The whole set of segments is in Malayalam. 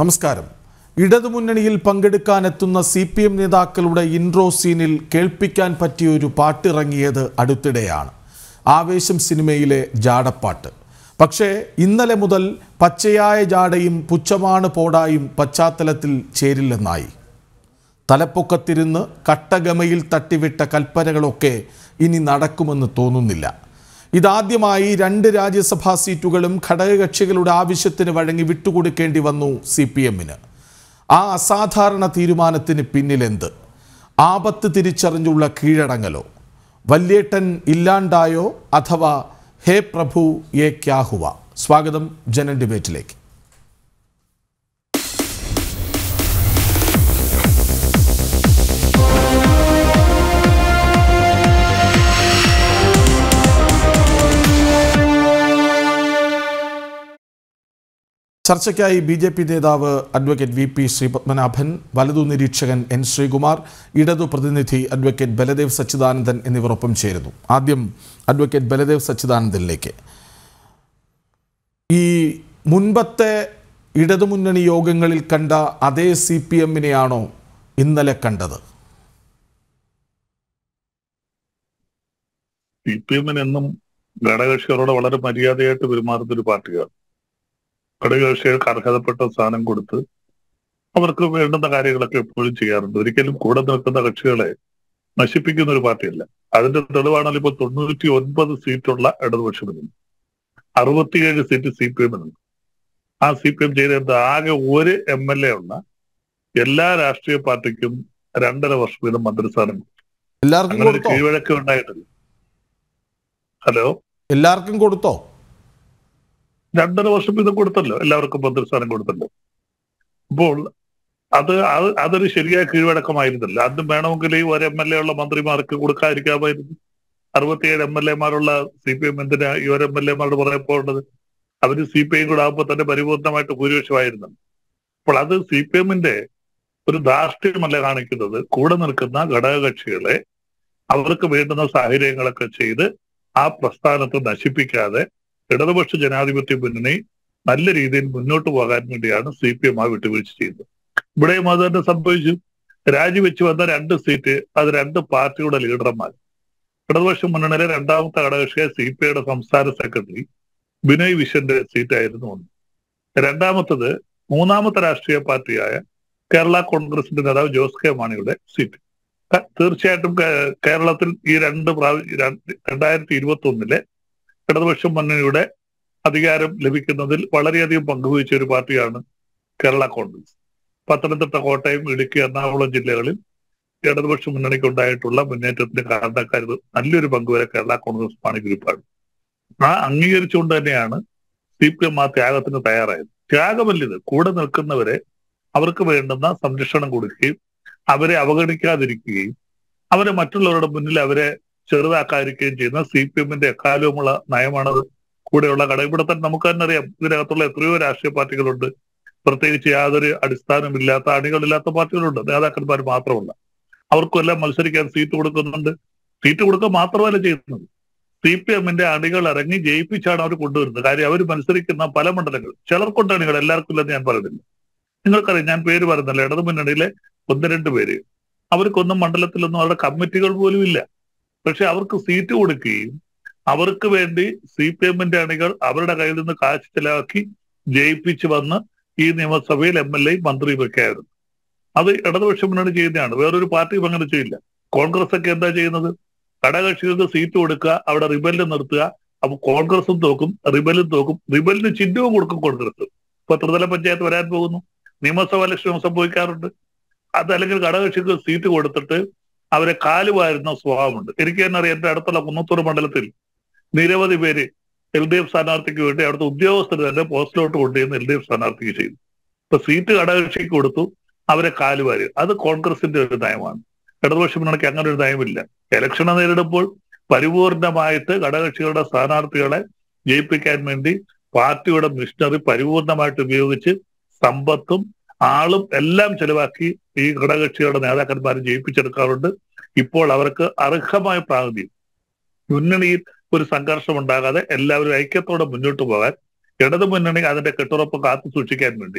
നമസ്കാരം ഇടതുമുന്നണിയിൽ പങ്കെടുക്കാനെത്തുന്ന സി പി എം നേതാക്കളുടെ ഇൻട്രോ സീനിൽ കേൾപ്പിക്കാൻ പറ്റിയൊരു പാട്ടിറങ്ങിയത് അടുത്തിടെയാണ് ആവേശം സിനിമയിലെ ജാടപ്പാട്ട് പക്ഷേ ഇന്നലെ മുതൽ പച്ചയായ ജാടയും പുച്ഛമാണ് പോടായും പശ്ചാത്തലത്തിൽ ചേരില്ലെന്നായി തലപ്പൊക്കത്തിരുന്ന് കട്ടഗമയിൽ തട്ടിവിട്ട കൽപ്പനകളൊക്കെ ഇനി നടക്കുമെന്ന് തോന്നുന്നില്ല ഇതാദ്യമായി രണ്ട് രാജ്യസഭാ സീറ്റുകളും ഘടകകക്ഷികളുടെ ആവശ്യത്തിന് വഴങ്ങി വിട്ടുകൊടുക്കേണ്ടി വന്നു സി പി എമ്മിന് ആ അസാധാരണ തീരുമാനത്തിന് പിന്നിലെന്ത് ആപത്ത് തിരിച്ചറിഞ്ഞുള്ള കീഴടങ്ങലോ വല്യേട്ടൻ ഇല്ലാണ്ടായോ അഥവാ ഹേ പ്രഭു യേ ക്യാഹുവ സ്വാഗതം ജനൻ ഡിബേറ്റിലേക്ക് ചർച്ചയ്ക്കായി ബി ജെ പി നേതാവ് അഡ്വക്കേറ്റ് വി പി ശ്രീപത്മനാഭൻ വലതു നിരീക്ഷകൻ എൻ ശ്രീകുമാർ ഇടതു പ്രതിനിധി അഡ്വക്കേറ്റ് ബലദേവ് സച്ചിദാനന്ദൻ എന്നിവർ ഒപ്പം ചേരുന്നു ആദ്യം അഡ്വക്കേറ്റ് ബലദേവ് സച്ചിദാനന്ദനിലേക്ക് ഈ മുൻപത്തെ ഇടതുമുന്നണി യോഗങ്ങളിൽ കണ്ട അതേ സി പി എമ്മിനെയാണോ ഇന്നലെ കണ്ടത് സി പി എമ്മിന് എന്നും ഘടകകക്ഷികളോട് വളരെ മര്യാദയായിട്ട് പെരുമാറുന്ന ഒരു പാർട്ടിയാണ് ഘടകകക്ഷികൾക്ക് അർഹതപ്പെട്ട സ്ഥാനം കൊടുത്ത് അവർക്ക് വേണ്ടുന്ന കാര്യങ്ങളൊക്കെ എപ്പോഴും ചെയ്യാറുണ്ട് ഒരിക്കലും കൂടെ നിൽക്കുന്ന കക്ഷികളെ നശിപ്പിക്കുന്ന ഒരു പാർട്ടിയല്ല അതിന്റെ തെളിവാണല്ലോ ഇപ്പൊ തൊണ്ണൂറ്റി ഒൻപത് സീറ്റുള്ള ഇടതുപക്ഷത്തിന് അറുപത്തിയേഴ് സീറ്റ് സി പി എമ്മിനുണ്ട് ആ സി പി എം ചെയ്തത് ആകെ ഒരു എം എൽ എ ഉള്ള എല്ലാ രാഷ്ട്രീയ പാർട്ടിക്കും രണ്ടര വർഷം വീതം മന്ത്രിസ്ഥാനം എല്ലാവർക്കും അങ്ങനെ ഒരു കൊടുത്തോ കീഴ്വഴക്കം ഉണ്ടായിട്ടില്ല ഹലോ എല്ലാവർക്കും കൊടുത്തോ രണ്ടര വർഷം ഇത് കൊടുത്തല്ലോ എല്ലാവർക്കും മന്ത്രിസ്ഥാനം കൊടുത്തല്ലോ അപ്പോൾ അത് അത് അതൊരു ശരിയായ കീഴ്വഴക്കമായിരുന്നില്ല അന്ന് വേണമെങ്കിൽ ഈ ഒരു എം എൽ എ ഉള്ള മന്ത്രിമാർക്ക് കൊടുക്കാതിരിക്കാമായിരുന്നു അറുപത്തിയേഴ് എം എൽ എമാരുള്ള സി പി എം എന്തിനാ ഈ ഒരു എം എൽ എമാരോട് പറയപ്പോണ്ടത് അവര് സി പി ഐ കൂടെ ആകുമ്പോൾ തന്നെ പരിപൂർണമായിട്ട് ഭൂരിപക്ഷമായിരുന്നു അപ്പോൾ അത് സി പി എമ്മിന്റെ ഒരു ധാർഷ്ട്യമല്ല കാണിക്കുന്നത് കൂടെ നിൽക്കുന്ന ഘടകകക്ഷികളെ അവർക്ക് വേണ്ടുന്ന സാഹചര്യങ്ങളൊക്കെ ചെയ്ത് ആ പ്രസ്ഥാനത്തെ നശിപ്പിക്കാതെ ഇടതുപക്ഷ ജനാധിപത്യ മുന്നണി നല്ല രീതിയിൽ മുന്നോട്ട് പോകാൻ വേണ്ടിയാണ് സി പി എം ആ വിട്ടുവീഴ്ച ചെയ്തത് ഇവിടെയും അത് തന്നെ സംഭവിച്ചു രാജിവെച്ച് വന്ന രണ്ട് സീറ്റ് അത് രണ്ട് പാർട്ടിയുടെ ലീഡർമാർ ഇടതുപക്ഷ മുന്നണിയിലെ രണ്ടാമത്തെ ഘടകകക്ഷിയെ സി പി ഐയുടെ സംസ്ഥാന സെക്രട്ടറി ബിനോയ് വിശ്വന്റെ സീറ്റായിരുന്നു ഒന്ന് രണ്ടാമത്തത് മൂന്നാമത്തെ രാഷ്ട്രീയ പാർട്ടിയായ കേരള കോൺഗ്രസിന്റെ നേതാവ് ജോസ് കെ മാണിയുടെ സീറ്റ് ക- തീർച്ചയായിട്ടും കേ- കേരളത്തിൽ ഈ രണ്ട് പ്രാവ- രണ്ട് രണ്ടായിരത്തി ഇരുപത്തി ഒന്നിലെ ഇടതുപക്ഷ മുന്നണിയുടെ അധികാരം ലഭിക്കുന്നതിൽ വളരെയധികം പങ്കുവഹിച്ച ഒരു പാർട്ടിയാണ് കേരള കോൺഗ്രസ് പത്തനംതിട്ട കോട്ടയം ഇടുക്കി എറണാകുളം ജില്ലകളിൽ ഇടതുപക്ഷ മുന്നണിക്ക് ഉണ്ടായിട്ടുള്ള മുന്നേറ്റത്തിന് കാരണക്കാരിൽ നല്ലൊരു പങ്കുവരെ കേരള കോൺഗ്രസ് പാണി ഗ്രൂപ്പാണ് ആ അംഗീകരിച്ചുകൊണ്ട് തന്നെയാണ് സി പി എം ആ ത്യാഗത്തിന് തയ്യാറായത് ത്യാഗമല്ലിത് കൂടെ നിൽക്കുന്നവരെ അവർക്ക് വേണ്ടുന്ന സംരക്ഷണം കൊടുക്കുകയും അവരെ അവഗണിക്കാതിരിക്കുകയും അവരെ മറ്റുള്ളവരുടെ മുന്നിൽ അവരെ ചെറുതാക്കാതിരിക്കുകയും ചെയ്യുന്ന സി പി എമ്മിന്റെ എക്കാലവുമുള്ള നയമാണത് കൂടെയുള്ള ഘടകം ഇവിടെ തന്നെ നമുക്ക് തന്നെ അറിയാം ഇതിനകത്തുള്ള എത്രയോ രാഷ്ട്രീയ പാർട്ടികളുണ്ട് പ്രത്യേകിച്ച് യാതൊരു അടിസ്ഥാനമില്ലാത്ത അണികളില്ലാത്ത പാർട്ടികളുണ്ട് നേതാക്കന്മാർ മാത്രമല്ല അവർക്കെല്ലാം മത്സരിക്കാൻ സീറ്റ് കൊടുക്കുന്നുണ്ട് സീറ്റ് കൊടുക്കുക മാത്രമല്ല ചെയ്യുന്നത് സി പി എമ്മിന്റെ അണികൾ ഇറങ്ങി ജയിപ്പിച്ചാണ് അവർ കൊണ്ടുവരുന്നത് കാര്യം അവർ മത്സരിക്കുന്ന പല മണ്ഡലങ്ങൾ ചിലർക്കുണ്ട് അണികൾ എല്ലാവർക്കും ഇല്ലെന്ന് ഞാൻ പറയുന്നില്ല നിങ്ങൾക്കറിയാം ഞാൻ പേര് പറയുന്നില്ല ഇടതു മുന്നണിയിലെ ഒന്ന് രണ്ട് പേര് അവർക്കൊന്നും മണ്ഡലത്തിലൊന്നും അവരുടെ കമ്മിറ്റികൾ പോലും ഇല്ല പക്ഷെ അവർക്ക് സീറ്റ് കൊടുക്കുകയും അവർക്ക് വേണ്ടി സി പി എമ്മിന്റെ അണികൾ അവരുടെ കയ്യിൽ നിന്ന് കാശ് ചെലവാക്കി ജയിപ്പിച്ച് വന്ന് ഈ നിയമസഭയിൽ എം എൽ എ മന്ത്രിയും ഒക്കെ ആയിരുന്നു അത് ഇടതുപക്ഷ മുന്നണി ചെയ്യുന്നതാണ് വേറൊരു പാർട്ടിയും അങ്ങനെ ചെയ്യില്ല കോൺഗ്രസ് ഒക്കെ എന്താ ചെയ്യുന്നത് ഘടകകക്ഷികൾക്ക് സീറ്റ് കൊടുക്കുക അവിടെ റിബലിന് നിർത്തുക അപ്പൊ കോൺഗ്രസും തോക്കും റിബലും തോക്കും റിബലിന് ചിഹ്നവും കൊടുക്കും കോൺഗ്രസ് ഇപ്പൊ ത്രിതല പഞ്ചായത്ത് വരാൻ പോകുന്നു നിയമസഭാ ഇലക്ഷനും സംഭവിക്കാറുണ്ട് അതല്ലെങ്കിൽ ഘടകകക്ഷിക്ക് സീറ്റ് കൊടുത്തിട്ട് അവരെ കാലുവാരുന്ന സ്വഭാവമുണ്ട് എനിക്ക് തന്നെ അറിയാം എന്റെ അടുത്തുള്ള കുന്നത്തൂർ മണ്ഡലത്തിൽ നിരവധി പേര് എൽ ഡി എഫ് സ്ഥാനാർത്ഥിക്ക് വേണ്ടി അവിടുത്തെ ഉദ്യോഗസ്ഥർ തന്നെ പോസ്റ്റിലോട്ട് കൊണ്ടുവന്ന് എൽ ഡി എഫ് സ്ഥാനാർത്ഥിക്ക് ചെയ്തു ഇപ്പൊ സീറ്റ് ഘടകകക്ഷിക്ക് കൊടുത്തു അവരെ കാലുവാരി അത് കോൺഗ്രസിന്റെ ഒരു നയമാണ് ഇടതുപക്ഷ മുന്നണിക്ക് അങ്ങനെ ഒരു നയമില്ല ഇലക്ഷനെ നേരിടുമ്പോൾ പരിപൂർണമായിട്ട് ഘടകകക്ഷികളുടെ സ്ഥാനാർത്ഥികളെ ജയിപ്പിക്കാൻ വേണ്ടി പാർട്ടിയുടെ മിഷണറി പരിപൂർണമായിട്ട് ഉപയോഗിച്ച് സമ്പത്തും ആളും എല്ലാം ചെലവാക്കി ഈ ഘടകകക്ഷികളുടെ നേതാക്കന്മാരെ ജയിപ്പിച്ചെടുക്കാറുണ്ട് ഇപ്പോൾ അവർക്ക് അർഹമായ പ്രാതിനിധ്യം മുന്നണിയിൽ ഒരു സംഘർഷം ഉണ്ടാകാതെ എല്ലാവരും ഐക്യത്തോടെ മുന്നോട്ട് പോകാൻ ഇടതു മുന്നണി അതിന്റെ കെട്ടുറപ്പ് കാത്തു സൂക്ഷിക്കാൻ വേണ്ടി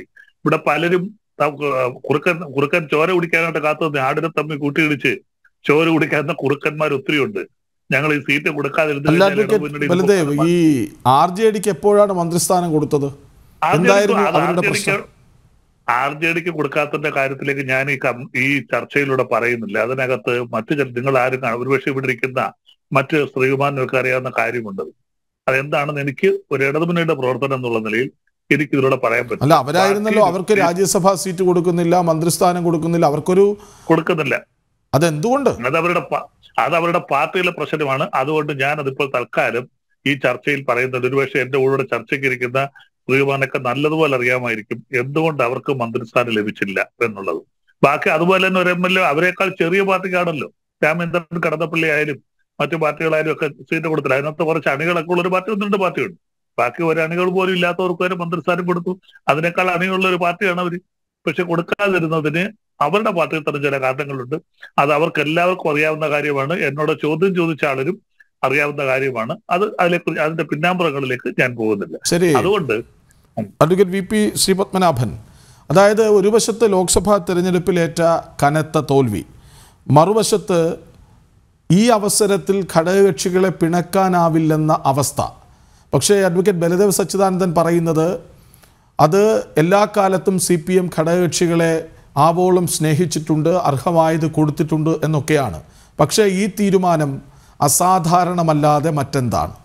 ഇവിടെ പലരും ത- കുറുക്കൻ കുറുക്കൻ ചോര കുടിക്കാനായിട്ട് കാത്തു നിന്ന് ആടിനെ തമ്മിൽ കൂട്ടിയിടിച്ച് ചോര കുടിക്കാവുന്ന കുറുക്കന്മാർ ഒത്തിരി ഉണ്ട് ഞങ്ങൾ ഈ സീറ്റ് കൊടുക്കാതിരുന്നു അല്ല കഴിഞ്ഞാൽ അഡ്വക്കേറ്റ് ഇടതുമുന്നണി ബലദേവ് ഈ ആർ ജെ ഡിക്ക് എപ്പോഴാണ് മന്ത്രിസ്ഥാനം കൊടുത്തത് എന്തായിരുന്നു അവരുടെ പ്രശ്നം? ആർ ജെ ഡിക്ക് കൊടുക്കാത്തതിന്റെ കാര്യത്തിലേക്ക് ഞാൻ ഈ കം- ഈ ചർച്ചയിലൂടെ പറയുന്നില്ല അതിനകത്ത് മറ്റു ചില നിങ്ങൾ ആരും കാണും ഒരുപക്ഷെ ഇവിടെ ഇരിക്കുന്ന മറ്റ് സ്ത്രീകുമാരനൊക്കെ അറിയാവുന്ന കാര്യമുണ്ട് അതെന്താണെന്ന് എനിക്ക് ഒരു ഇടതുമുന്നണിയുടെ പ്രവർത്തനം എന്നുള്ള നിലയിൽ എനിക്ക് ഇതിലൂടെ പറയാൻ പറ്റും അല്ല അവരായിരുന്നല്ലോ ബാക്കി അവർക്ക് രാജ്യസഭാ സീറ്റ് കൊടുക്കുന്നില്ല മന്ത്രിസ്ഥാനം കൊടുക്കുന്നില്ല അവർക്കൊരു കൊടുക്കുന്നില്ല അതെന്തുകൊണ്ട് അത് അവരുടെ പ- അത് അവരുടെ പാർട്ടിയിലെ പ്രശ്നമാണ് അതുകൊണ്ട് ഞാൻ അതിപ്പോൾ തൽക്കാലം ഈ ചർച്ചയിൽ പറയുന്നത് ഒരുപക്ഷെ എന്റെ കൂടെ ചർച്ചയ്ക്ക് ഇരിക്കുന്ന ശ്രീകുമാരനൊക്കെ നല്ലതുപോലെ അറിയാമായിരിക്കും എന്തുകൊണ്ട് അവർക്ക് മന്ത്രിസ്ഥാനം ലഭിച്ചില്ല എന്നുള്ളത് ബാക്കി അതുപോലെ തന്നെ ഒരു എം എൽ എ അവരെക്കാൾ ചെറിയ പാർട്ടിക്കാണല്ലോ രാമേന്ദ്രൻ കടന്നപ്പള്ളി ആയാലും മറ്റു പാർട്ടികളായാലും ഒക്കെ സീറ്റ് കൊടുത്തില്ല അതിനകത്ത് കുറച്ച് അണികളൊക്കെ ഉള്ള ഒരു പാർട്ടി ഒന്ന് രണ്ട് പാർട്ടിയുണ്ട് ബാക്കി ഒരു അണികൾ പോലും ഇല്ലാത്തവർക്ക് വരെ മന്ത്രിസ്ഥാനം കൊടുത്തു അതിനേക്കാൾ അണികളുള്ള ഒരു പാർട്ടിയാണ് അവർ പക്ഷെ കൊടുക്കാതിരുന്നതിന് അവരുടെ പാർട്ടിയിൽ തന്നെ ചില കാരണങ്ങളുണ്ട് അത് അവർക്ക് എല്ലാവർക്കും അറിയാവുന്ന കാര്യമാണ് എന്നോട് ചോദ്യം ചോദിച്ച ആളിനും അറിയാവുന്ന കാര്യമാണ് അത് അതിലേക്ക് അതിന്റെ പിന്നാമ്പുറങ്ങളിലേക്ക് ഞാൻ പോകുന്നില്ല ശരി അതുകൊണ്ട് അഡ്വക്കേറ്റ് വി പി ശ്രീപത്മനാഭൻ അതായത് ഒരു വശത്ത് ലോക്സഭാ തെരഞ്ഞെടുപ്പിലേറ്റ കനത്ത തോൽവി മറുവശത്ത് ഈ അവസരത്തിൽ ഘടകകക്ഷികളെ പിണക്കാനാവില്ലെന്ന അവസ്ഥ പക്ഷേ അഡ്വക്കേറ്റ് ബലദേവ് സച്ചിദാനന്ദൻ പറയുന്നത് അത് എല്ലാ കാലത്തും സി പി എം ഘടകകക്ഷികളെ ആവോളം സ്നേഹിച്ചിട്ടുണ്ട് അർഹമായത് കൊടുത്തിട്ടുണ്ട് എന്നൊക്കെയാണ് പക്ഷേ ഈ തീരുമാനം അസാധാരണമല്ലാതെ മറ്റെന്താണ്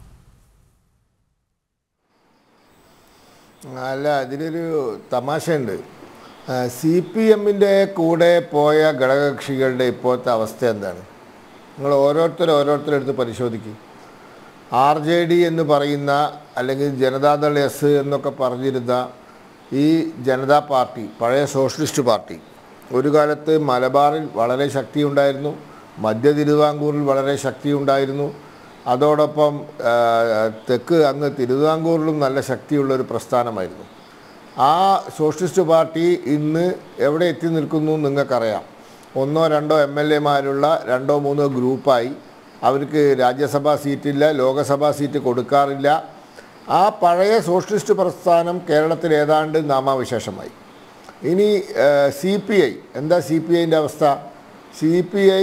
അല്ല ഇതിലൊരു തമാശയുണ്ട് സി പി എമ്മിൻ്റെ കൂടെ പോയ ഘടകകക്ഷികളുടെ ഇപ്പോഴത്തെ അവസ്ഥ എന്താണ് നിങ്ങൾ ഓരോരുത്തരും ഓരോരുത്തരെടുത്ത് പരിശോധിക്കും ആർ ജെ ഡി എന്ന് പറയുന്ന അല്ലെങ്കിൽ ജനതാദൾ എസ് എന്നൊക്കെ പറഞ്ഞിരുന്ന ഈ ജനതാ പാർട്ടി പഴയ സോഷ്യലിസ്റ്റ് പാർട്ടി ഒരു കാലത്ത് മലബാറിൽ വളരെ ശക്തിയുണ്ടായിരുന്നു മധ്യ തിരുവിതാംകൂറിൽ വളരെ ശക്തിയുണ്ടായിരുന്നു അതോടൊപ്പം ആ, തെക്ക് അങ്ങ് തിരുവിതാംകൂറിലും നല്ല ശക്തിയുള്ള ഒരു പ്രസ്ഥാനമായിരുന്നു ആ സോഷ്യലിസ്റ്റ് പാർട്ടി ഇന്ന് എവിടെ എത്തി നിൽക്കുന്നു എന്ന് നിങ്ങൾക്കറിയാം ഒന്നോ രണ്ടോ എം എൽ എമാരുള്ള രണ്ടോ മൂന്നോ ഗ്രൂപ്പായി അവർക്ക് രാജ്യസഭാ സീറ്റില്ല ലോകസഭാ സീറ്റ് കൊടുക്കാറില്ല ആ പഴയ സോഷ്യലിസ്റ്റ് പ്രസ്ഥാനം കേരളത്തിൽ ഏതാണ്ട് നാമാവിശേഷമായി ഇനി സി പി ഐ എന്താ സി പി ഐൻ്റെ അവസ്ഥ സി പി ഐ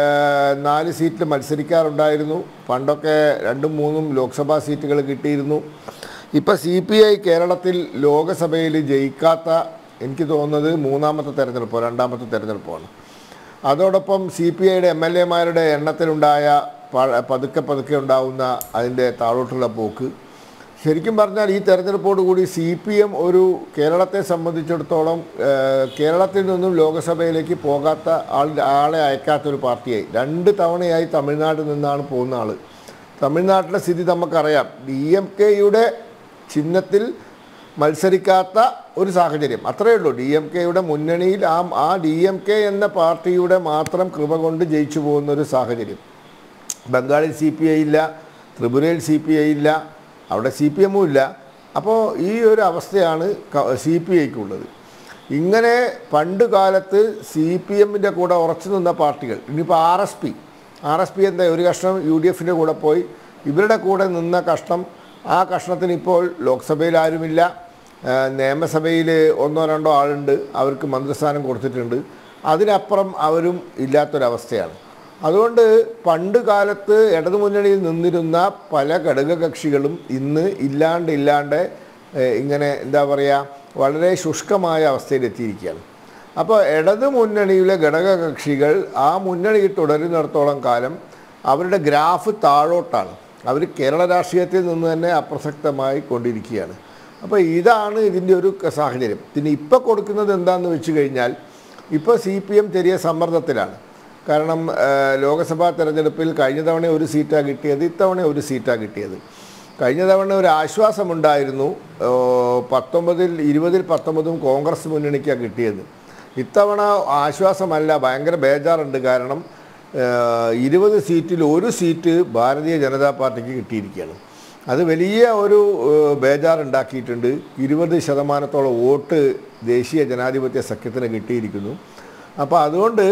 നാല് സീറ്റിൽ മത്സരിക്കാറുണ്ടായിരുന്നു പണ്ടൊക്കെ രണ്ടും മൂന്നും ലോക്സഭാ സീറ്റുകൾ കിട്ടിയിരുന്നു ഇപ്പം സി പി ഐ കേരളത്തിൽ ലോകസഭയിൽ ജയിക്കാത്ത എനിക്ക് തോന്നുന്നത് മൂന്നാമത്തെ തെരഞ്ഞെടുപ്പോ രണ്ടാമത്തെ തെരഞ്ഞെടുപ്പാണ് അതോടൊപ്പം സി പി ഐയുടെ എം എൽ എമാരുടെ എണ്ണത്തിലുണ്ടായ പ- പതുക്കെ പതുക്കെ ഉണ്ടാവുന്ന അതിൻ്റെ താഴോട്ടുള്ള പോക്ക് ശരിക്കും പറഞ്ഞാൽ ഈ തെരഞ്ഞെടുപ്പോട് കൂടി സി പി എം ഒരു കേരളത്തെ സംബന്ധിച്ചിടത്തോളം ഏഹ്, കേരളത്തിൽ നിന്നും ലോകസഭയിലേക്ക് പോകാത്ത ആൾ ആളെ അയക്കാത്ത ഒരു പാർട്ടിയായി രണ്ട് തവണയായി തമിഴ്നാട്ടിൽ നിന്നാണ് പോകുന്ന ആൾ തമിഴ്നാട്ടിലെ സ്ഥിതി നമുക്കറിയാം ഡി എം കെയുടെ ചിഹ്നത്തിൽ മത്സരിക്കാത്ത ഒരു സാഹചര്യം അത്രയേ ഉള്ളൂ ഡി എം കെയുടെ മുന്നണിയിൽ ആ ആ ഡി എം കെ എന്ന പാർട്ടിയുടെ മാത്രം കൃപ കൊണ്ട് ജയിച്ചു പോകുന്ന ഒരു സാഹചര്യം ബംഗാളിൽ സി പി ഐ ഇല്ല ത്രിപുരയിൽ സി പി ഐ ഇല്ല അവിടെ സി പി എമ്മും ഇല്ല അപ്പോൾ ഈ ഒരു അവസ്ഥയാണ് സി പി ഐക്കുള്ളത് ഇങ്ങനെ പണ്ട് കാലത്ത് സി പി എമ്മിൻ്റെ കൂടെ ഉറച്ചു നിന്ന പാർട്ടികൾ ഇനിയിപ്പോൾ R S P R S P എന്താ ഒരു കഷ്ണം യു ഡി എഫിൻ്റെ കൂടെ പോയി ഇവരുടെ കൂടെ നിന്ന കഷ്ണം ആ കഷ്ണത്തിന് ഇപ്പോൾ ലോക്സഭയിൽ ആരുമില്ല ആ, നിയമസഭയിൽ ഒന്നോ രണ്ടോ ആളുണ്ട് അവർക്ക് മന്ത്രിസ്ഥാനം കൊടുത്തിട്ടുണ്ട് അതിനപ്പുറം അവരും ഇല്ലാത്തൊരവസ്ഥയാണ് അതുകൊണ്ട് പണ്ട് കാലത്ത് ഇടതുമുന്നണിയിൽ നിന്നിരുന്ന പല ഘടകകക്ഷികളും ഇന്ന് ഇല്ലാണ്ട് ഇല്ലാണ്ട് ഏഹ്, ഇങ്ങനെ എന്താ പറയുക വളരെ ശുഷ്കമായ അവസ്ഥയിലെത്തിയിരിക്കുകയാണ് അപ്പോൾ ഇടതു മുന്നണിയിലെ ഘടകകക്ഷികൾ ആ മുന്നണിയിൽ തുടരുന്നിടത്തോളം കാലം അവരുടെ ഗ്രാഫ് താഴോട്ടാണ് അവർ കേരള രാഷ്ട്രീയത്തിൽ നിന്ന് തന്നെ അപ്രസക്തമായി കൊണ്ടിരിക്കുകയാണ് അപ്പോൾ ഇതാണ് ഇതിൻ്റെ ഒരു ക- സാഹചര്യം പിന്നെ ഇപ്പോൾ കൊടുക്കുന്നത് എന്താണെന്ന് വെച്ച് കഴിഞ്ഞാൽ ഇപ്പോൾ സി പി എം ചെറിയ സമ്മർദ്ദത്തിലാണ് കാരണം ആ, ലോക്സഭാ തെരഞ്ഞെടുപ്പിൽ കഴിഞ്ഞ തവണ ഒരു സീറ്റാണ് കിട്ടിയത് ഇത്തവണ ഒരു സീറ്റാണ് കിട്ടിയത് കഴിഞ്ഞ തവണ ഒരു ആശ്വാസമുണ്ടായിരുന്നു ഓ, പത്തൊമ്പതിൽ ഇരുപതിൽ പത്തൊമ്പതും കോൺഗ്രസ് മുന്നണിക്കാണ് കിട്ടിയത് ഇത്തവണ ആശ്വാസമല്ല ഭയങ്കര ബേജാറുണ്ട് കാരണം ആ, ഇരുപത് സീറ്റിൽ ഒരു സീറ്റ് ഭാരതീയ ജനതാ പാർട്ടിക്ക് കിട്ടിയിരിക്കുകയാണ് അത് വലിയ ഒരു ഏഹ്, ബേജാറുണ്ടാക്കിയിട്ടുണ്ട് ഇരുപത് ശതമാനത്തോളം വോട്ട് ദേശീയ ജനാധിപത്യ സഖ്യത്തിന് കിട്ടിയിരിക്കുന്നു അപ്പോൾ അതുകൊണ്ട്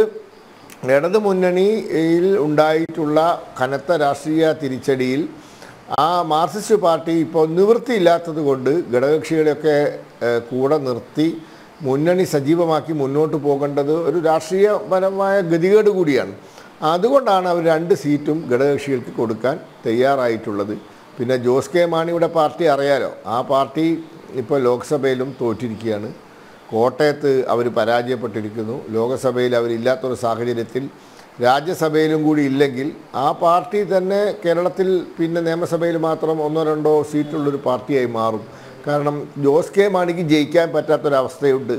ഇടതു മുന്നണിയിൽ ഉണ്ടായിട്ടുള്ള കനത്ത രാഷ്ട്രീയ തിരിച്ചടിയിൽ ആ മാർക്സിസ്റ്റ് പാർട്ടി ഇപ്പോൾ നിവൃത്തിയില്ലാത്തത് കൊണ്ട് ഘടകകക്ഷികളെയൊക്കെ ഏഹ്, കൂടെ നിർത്തി മുന്നണി സജീവമാക്കി മുന്നോട്ട് പോകേണ്ടത് ഒരു രാഷ്ട്രീയപരമായ ഗതികേട് കൂടിയാണ് അതുകൊണ്ടാണ് അവർ രണ്ട് സീറ്റും ഘടകകക്ഷികൾക്ക് കൊടുക്കാൻ തയ്യാറായിട്ടുള്ളത് പിന്നെ ജോസ് കെ മാണിയുടെ പാർട്ടി അറിയാലോ ആ പാർട്ടി ഇപ്പോൾ ലോക്സഭയിലും തോറ്റിരിക്കുകയാണ് കോട്ടയത്ത് അവർ പരാജയപ്പെട്ടിരിക്കുന്നു ലോകസഭയിൽ അവരില്ലാത്തൊരു സാഹചര്യത്തിൽ രാജ്യസഭയിലും കൂടി ഇല്ലെങ്കിൽ ആ പാർട്ടി തന്നെ കേരളത്തിൽ പിന്നെ നിയമസഭയിൽ മാത്രം ഒന്നോ രണ്ടോ സീറ്റുള്ളൊരു പാർട്ടിയായി മാറും കാരണം ജോസ് കെ മാണിക്ക് ജയിക്കാൻ പറ്റാത്തൊരവസ്ഥയുണ്ട്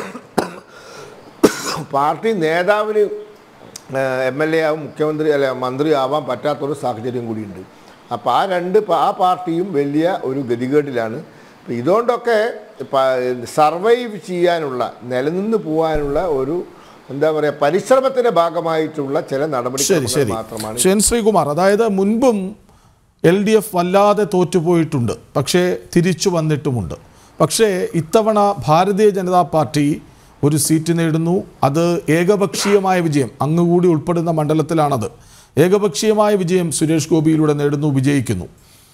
പാർട്ടി നേതാവിന് എം എൽ എ ആവും മുഖ്യമന്ത്രി അല്ല മന്ത്രി ആവാൻ പറ്റാത്തൊരു സാഹചര്യം കൂടിയുണ്ട് അപ്പോൾ ആ രണ്ട് പ- ആ പാർട്ടിയും വലിയ ഒരു ഗതികേടിലാണ് അപ്പോൾ ഇതുകൊണ്ടൊക്കെ സർവൈവ് ചെയ്യാനുള്ള നിലനിന്ന് പോകാനുള്ള ഒരു എന്താ പറയുക പരിശ്രമത്തിൻ്റെ ഭാഗമായിട്ടുള്ള ചില ശരി നടപടികൾ ശരി മാത്രമാണ് ഷെൻ ശ്രീകുമാർ അതായത് മുൻപും എൽ ഡി എഫ് വല്ലാതെ തോറ്റുപോയിട്ടുണ്ട് പക്ഷേ തിരിച്ചു വന്നിട്ടുമുണ്ട് പക്ഷേ ഇത്തവണ ഭാരതീയ ജനതാ പാർട്ടി ഒരു സീറ്റ് നേടുന്നു അത് ഏകപക്ഷീയമായ വിജയം അങ്ങ് കൂടി ഉൾപ്പെടുന്ന മണ്ഡലത്തിലാണത് ഏകപക്ഷീയമായ വിജയം സുരേഷ് ഗോപിയിലൂടെ നേടുന്നു വിജയിക്കുന്നു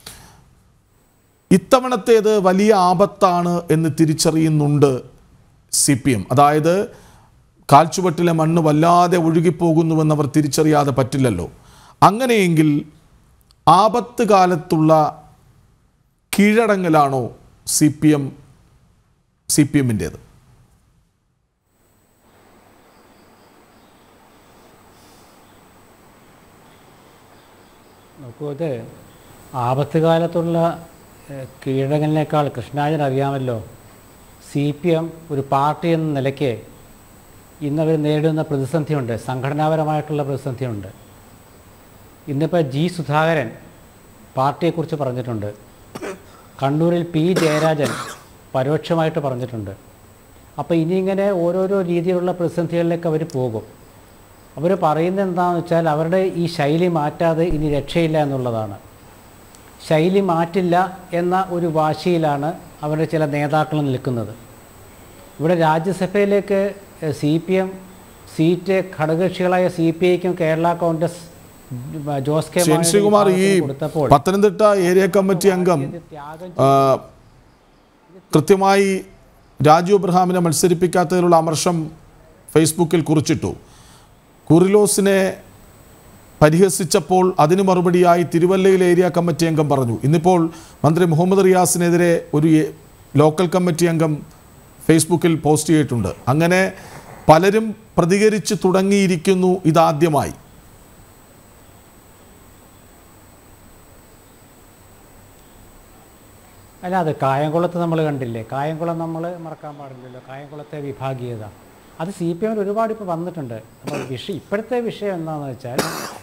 ഇത്തവണത്തേത് വലിയ ആപത്താണ് എന്ന് തിരിച്ചറിയുന്നുണ്ട് സി പി എം അതായത് കാൽച്ചുവട്ടിലെ മണ്ണ് വല്ലാതെ ഒഴുകിപ്പോകുന്നുവെന്ന് അവർ തിരിച്ചറിയാതെ പറ്റില്ലല്ലോ അങ്ങനെയെങ്കിൽ ആപത്ത് കാലത്തുള്ള കീഴടങ്ങലാണോ C P M C P എമ്മിൻ്റേത് നോക്കൂ ഇത് ആപത്ത് കാലത്തുള്ള ഏഹ്, കീഴടങ്ങലിനേക്കാൾ കൃഷ്ണാജൻ അറിയാമല്ലോ സി പി എം ഒരു പാർട്ടി എന്ന നിലയ്ക്ക് ഇന്നവർ നേരിടുന്ന പ്രതിസന്ധിയുണ്ട് സംഘടനാപരമായിട്ടുള്ള പ്രതിസന്ധിയുണ്ട് ഇന്നിപ്പോൾ ജി സുധാകരൻ പാർട്ടിയെക്കുറിച്ച് പറഞ്ഞിട്ടുണ്ട് കണ്ണൂരിൽ പി ജയരാജൻ പരോക്ഷമായിട്ട് പറഞ്ഞിട്ടുണ്ട് അപ്പോൾ ഇനി ഇങ്ങനെ ഓരോരോ രീതിയിലുള്ള പ്രതിസന്ധികളിലേക്ക് അവർ പോകും അവർ പറയുന്നത് എന്താണെന്ന് വെച്ചാൽ അവരുടെ ഈ ശൈലി മാറ്റാതെ ഇനി രക്ഷയില്ല എന്നുള്ളതാണ് ശൈലി മാറ്റില്ല എന്ന ഒരു വാശിയിലാണ് അവരുടെ ചില നേതാക്കൾ നിൽക്കുന്നത് ഇവിടെ രാജ്യസഭയിലേക്ക് സി പി എം സീറ്റ് ഘടകകക്ഷികളായ സി പി ഐക്കും കേരള കോൺഗ്രസ് ഉം, ജോസ് കെ ഷെൻ മാണിയുടെ ശ്രീകുമാർ ഈ വിഭാഗത്തിന് കൊടുത്തപ്പോൾ പത്തനംതിട്ട ഏരിയ കമ്മിറ്റി അംഗം ഇത് ത്യാഗം ആ, കൃത്യമായി രാജു അബ്രഹാമിനെ മത്സരിപ്പിക്കാത്തതിലുള്ള അമർഷം ഫേസ്ബുക്കിൽ കുറിച്ചിട്ടു കുറിലോസിനെ പരിഹസിച്ചപ്പോൾ അതിന് മറുപടിയായി തിരുവല്ലയിൽ ഏരിയ കമ്മിറ്റി അംഗം പറഞ്ഞു ഇന്നിപ്പോൾ മന്ത്രി മുഹമ്മദ് റിയാസിനെതിരെ ഒരു എ- ലോക്കൽ കമ്മിറ്റി അംഗം ഫേസ്ബുക്കിൽ പോസ്റ്റ് ചെയ്തിട്ടുണ്ട് അങ്ങനെ പലരും പ്രതികരിച്ച് തുടങ്ങിയിരിക്കുന്നു ഇതാദ്യമായി അല്ല അത് കായംകുളത്ത് നമ്മൾ കണ്ടില്ലേ കായംകുളം നമ്മൾ മറക്കാൻ പാടില്ലല്ലോ കായംകുളത്തെ വിഭാഗീയത അത് സി പി എമ്മിൽ ഒരുപാട് ഇപ്പോൾ വന്നിട്ടുണ്ട് അപ്പോൾ വിഷയം ഇപ്പോഴത്തെ വിഷയം എന്താണെന്ന് വെച്ചാൽ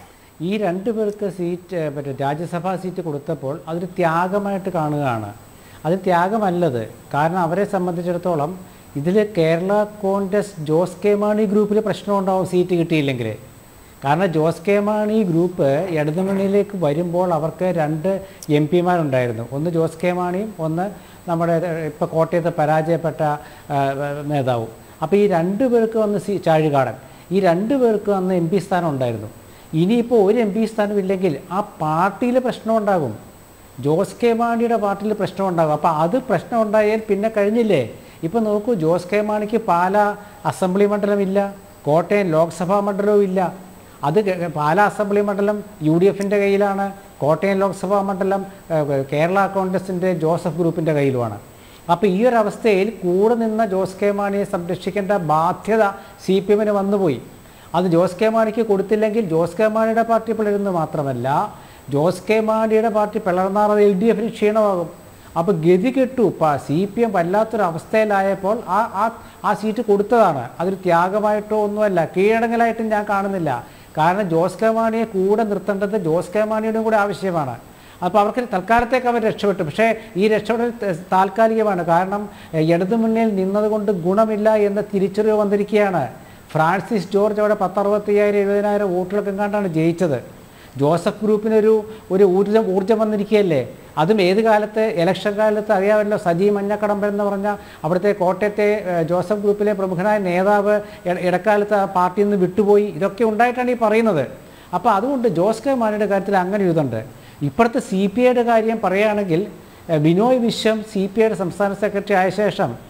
ഈ രണ്ട് പേർക്ക് സീറ്റ് മറ്റേ രാജ്യസഭാ സീറ്റ് കൊടുത്തപ്പോൾ അതൊരു ത്യാഗമായിട്ട് കാണുകയാണ് അത് ത്യാഗമല്ലത് കാരണം അവരെ സംബന്ധിച്ചിടത്തോളം ഇതിൽ കേരള കോൺഗ്രസ് ജോസ് കെ മാണി ഗ്രൂപ്പിൽ പ്രശ്നമുണ്ടാവും സീറ്റ് കിട്ടിയില്ലെങ്കിൽ കാരണം ജോസ് കെ മാണി ഗ്രൂപ്പ് ഇടതുമുന്നണിയിലേക്ക് വരുമ്പോൾ അവർക്ക് രണ്ട് എം പിമാരുണ്ടായിരുന്നു ഒന്ന് ജോസ് കെ മാണിയും ഒന്ന് നമ്മുടെ ഇപ്പോൾ കോട്ടയത്ത് പരാജയപ്പെട്ട ആ, നേതാവും അപ്പോൾ ഈ രണ്ട് പേർക്ക് വന്ന് സി ചാഴികാടൻ ഈ രണ്ട് പേർക്ക് വന്ന് എം പി സ്ഥാനം ഉണ്ടായിരുന്നു ഇനിയിപ്പോൾ ഒരു എം പി സ്ഥാനം ഇല്ലെങ്കിൽ ആ പാർട്ടിയിൽ പ്രശ്നം ഉണ്ടാകും ജോസ് കെ മാണിയുടെ പാർട്ടിയിൽ പ്രശ്നം ഉണ്ടാകും അപ്പോൾ അത് പ്രശ്നം ഉണ്ടായാൽ പിന്നെ കഴിഞ്ഞില്ലേ ഇപ്പോൾ നോക്കൂ ജോസ് കെ മാണിക്ക് പാല അസംബ്ലി മണ്ഡലമില്ല കോട്ടയം ലോക്സഭാ മണ്ഡലവും ഇല്ല അത് കേ- പാലാ അസംബ്ലി മണ്ഡലം യു ഡി എഫിൻ്റെ കയ്യിലാണ് കോട്ടയം ലോക്സഭാ മണ്ഡലം ഏഹ്, കേരള കോൺഗ്രസിൻ്റെ ജോസഫ് ഗ്രൂപ്പിൻ്റെ കയ്യിലുമാണ് അപ്പോൾ ഈ ഒരു അവസ്ഥയിൽ കൂടെ നിന്ന ജോസ് കെ മാണിയെ സംരക്ഷിക്കേണ്ട ബാധ്യത സി പി എമ്മിന് വന്നുപോയി അത് ജോസ് കെ മാണിക്ക് കൊടുത്തില്ലെങ്കിൽ ജോസ് കെ മാണിയുടെ പാർട്ടി പിളരുന്നു മാത്രമല്ല ജോസ് കെ മാണിയുടെ പാർട്ടി പിളർന്നാൽ അത് എൽ ഡി എഫിന് ക്ഷീണമാകും അപ്പോൾ ഗതി കെട്ടു സി പി എം വല്ലാത്തൊരു അവസ്ഥയിലായപ്പോൾ ആ ആ ആ സീറ്റ് കൊടുത്തതാണ് അതൊരു ത്യാഗമായിട്ടോ ഒന്നുമല്ല കീഴടങ്ങലായിട്ടും ഞാൻ കാണുന്നില്ല കാരണം ജോസ് കെ മാണിയെ കൂടെ നിർത്തേണ്ടത് ജോസ് കെ മാണിയുടെയും കൂടെ ആവശ്യമാണ് അപ്പോൾ അവർക്ക് തൽക്കാലത്തേക്ക് അവർ രക്ഷപ്പെട്ടു പക്ഷേ ഈ രക്ഷപ്പെടൽ ത- താൽക്കാലികമാണ് കാരണം എഹ്, ഇടതു മുന്നിൽ നിന്നതുകൊണ്ട് ഗുണമില്ല എന്ന തിരിച്ചറിവ് വന്നിരിക്കുകയാണ് ഫ്രാൻസിസ് ജോർജ് അവിടെ പത്തറുപത്തയ്യായിരം എഴുപതിനായിരം വോട്ടുകൾക്ക് എങ്ങാണ്ടാണ് ജയിച്ചത് ജോസഫ് ഗ്രൂപ്പിനൊരു ഒരു ഊർജ്ജം ഊർജ്ജം വന്നിരിക്കുകയല്ലേ അതും ഏത് കാലത്ത് ഇലക്ഷൻ കാലത്ത് അറിയാമല്ലോ സജി മഞ്ഞക്കടമ്പൻ എന്ന് പറഞ്ഞ അവിടുത്തെ കോട്ടയത്തെ ഏഹ്, ജോസഫ് ഗ്രൂപ്പിലെ പ്രമുഖനായ നേതാവ് ഇട- ഇടക്കാലത്ത് ആ പാർട്ടിയിൽ നിന്ന് വിട്ടുപോയി ഇതൊക്കെ ഉണ്ടായിട്ടാണ് ഈ പറയുന്നത് അപ്പോൾ അതുകൊണ്ട് ജോസ് കെ മാണിയുടെ കാര്യത്തിൽ അങ്ങനെ ഒരു ഇതുണ്ട് ഇപ്പോഴത്തെ സി പി ഐയുടെ കാര്യം പറയുകയാണെങ്കിൽ ഏഹ്, ബിനോയ് വിശ്വം സി പി ഐയുടെ സംസ്ഥാന സെക്രട്ടറി ആയ ശേഷം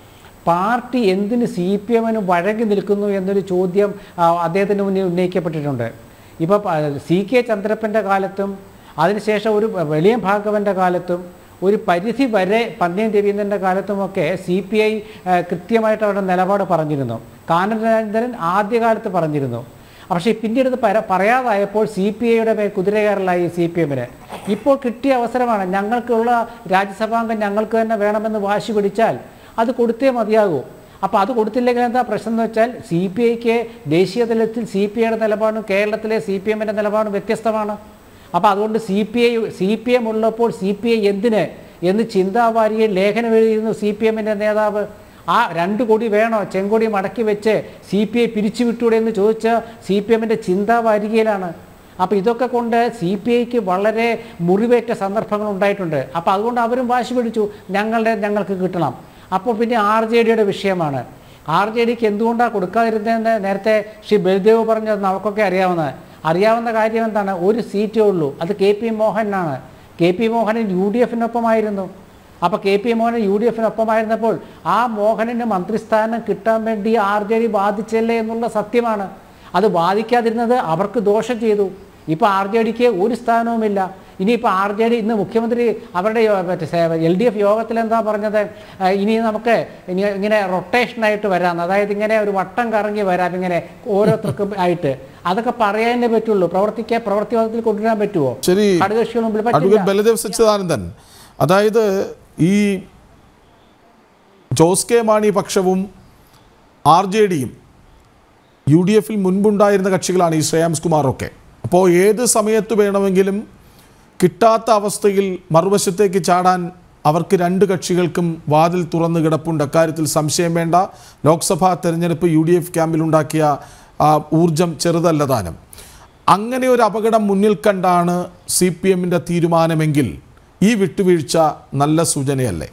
പാർട്ടി എന്തിന് സി പി എമ്മിന് വഴങ്ങി നിൽക്കുന്നു എന്നൊരു ചോദ്യം ആ, അദ്ദേഹത്തിന് മുന്നിൽ ഉന്നയിക്കപ്പെട്ടിട്ടുണ്ട് ഇപ്പോൾ സി കെ ചന്ദ്രപ്പൻ്റെ കാലത്തും അതിനുശേഷം ഒരു വലിയ ഭാഗവൻ്റെ കാലത്തും ഒരു പരിധി വരെ പന്ന്യൻ രവീന്ദ്രൻ്റെ കാലത്തുമൊക്കെ സി പി ഐ കൃത്യമായിട്ട് അവരുടെ നിലപാട് പറഞ്ഞിരുന്നു കാനനരേന്ദ്രൻ ആദ്യകാലത്ത് പറഞ്ഞിരുന്നു പക്ഷേ പിന്നീട് ഇത് പര പറയാതായപ്പോൾ സി പി ഐയുടെ മേൽ കുതിരകയറലായി സി പി എമ്മിന് ഇപ്പോൾ കിട്ടിയ അവസരമാണ് ഞങ്ങൾക്കുള്ള രാജ്യസഭാംഗം ഞങ്ങൾക്ക് തന്നെ വേണമെന്ന് വാശി പിടിച്ചാൽ അത് കൊടുത്തേ മതിയാകൂ അപ്പോൾ അത് കൊടുത്തില്ലെങ്കിൽ എന്താ പ്രശ്നം എന്ന് വെച്ചാൽ സി പി ഐക്ക് ദേശീയ തലത്തിൽ സി പി ഐയുടെ നിലപാടും കേരളത്തിലെ സി പി എമ്മിൻ്റെ നിലപാടും വ്യത്യസ്തമാണ് അപ്പോൾ അതുകൊണ്ട് C P I C P M ഉള്ളപ്പോൾ സി പി ഐ എന്തിന് എന്ന് ചിന്താവാരിയെ ലേഖനം എഴുതിയിരുന്നു സി പി എമ്മിൻ്റെ നേതാവ് ആ രണ്ട് കൊടി വേണോ ചെങ്കൊടി മടക്കി വെച്ച് സി പി ഐ പിരിച്ചുവിട്ടൂടെ എന്ന് ചോദിച്ച സി പി എമ്മിൻ്റെ ചിന്താവാരികയിലാണ് അപ്പോൾ ഇതൊക്കെ കൊണ്ട് സി പി ഐക്ക് വളരെ മുറിവേറ്റ സന്ദർഭങ്ങൾ ഉണ്ടായിട്ടുണ്ട് അപ്പോൾ അതുകൊണ്ട് അവരും വാശി പിടിച്ചു ഞങ്ങളുടെ ഞങ്ങൾക്ക് കിട്ടണം അപ്പോൾ പിന്നെ ആർ ജെ ഡിയുടെ വിഷയമാണ് ആർ ജെ ഡിക്ക് എന്തുകൊണ്ടാണ് കൊടുക്കാതിരുന്നതെന്ന് നേരത്തെ ശ്രീ ബൽദേവ് പറഞ്ഞത് നമുക്കൊക്കെ അറിയാവുന്നത് അറിയാവുന്ന കാര്യം എന്താണ് ഒരു സീറ്റേ ഉള്ളൂ അത് കെ പി മോഹനാണ് K P Mohanan U D എഫിനൊപ്പമായിരുന്നു അപ്പോൾ K P Mohanan U D എഫിനൊപ്പമായിരുന്നപ്പോൾ ആ മോഹനന് മന്ത്രിസ്ഥാനം കിട്ടാൻ വേണ്ടി ആർ ജെ ഡി ബാധിച്ചല്ലേ എന്നുള്ള സത്യമാണ് അത് ബാധിക്കാതിരുന്നത് അവർക്ക് ദോഷം ചെയ്തു ഇപ്പോൾ ആർ ജെ ഡിക്ക് ഒരു സ്ഥാനവുമില്ല ഇനിയിപ്പോൾ ആർ ജെ ഡി ഇന്ന് മുഖ്യമന്ത്രി അവരുടെ യോ- മറ്റേ എൽ ഡി എഫ് യോഗത്തിൽ എന്താ പറഞ്ഞത് ആ, ഇനി നമുക്ക് ഇനി ഇങ്ങനെ റൊട്ടേഷനായിട്ട് വരാം അതായത് ഇങ്ങനെ ഒരു വട്ടം കറങ്ങി വരാം ഇങ്ങനെ ഓരോരുത്തർക്കും ആയിട്ട് അതൊക്കെ പറയാനേ പറ്റുള്ളൂ പ്രവർത്തിക്കാൻ പ്രവർത്തിവാദത്തിൽ കൊണ്ടുവരാൻ പറ്റുമോ ശരി ഘടകകക്ഷികൾ മുമ്പിൽ പറ്റില്ല അഡ്വക്കേറ്റ് ബലദേവ് സച്ചിദാനന്ദൻ അതായത് ഈ ജോസ് കെ മാണി പക്ഷവും ആർ ജെ ഡിയും യു ഡി എഫിൽ മുൻപുണ്ടായിരുന്ന കക്ഷികളാണ് ഈ ശ്രേയാംസ് കുമാറൊക്കെ അപ്പോൾ ഏത് സമയത്ത് വേണമെങ്കിലും കിട്ടാത്ത അവസ്ഥയിൽ മറുവശത്തേക്ക് ചാടാൻ അവർക്ക് രണ്ട് കക്ഷികൾക്കും വാതിൽ തുറന്നു കിടപ്പുണ്ട് അക്കാര്യത്തിൽ സംശയം വേണ്ട ലോക്സഭാ തെരഞ്ഞെടുപ്പ് യു ഡി എഫ് ക്യാമ്പിലുണ്ടാക്കിയ ആ, ഊർജം ചെറുതല്ലതാനും അങ്ങനെ ഒരു അപകടം മുന്നിൽ കണ്ടാണ് സി പി എമ്മിൻ്റെ തീരുമാനമെങ്കിൽ ഈ വിട്ടുവീഴ്ച നല്ല സൂചനയല്ലേ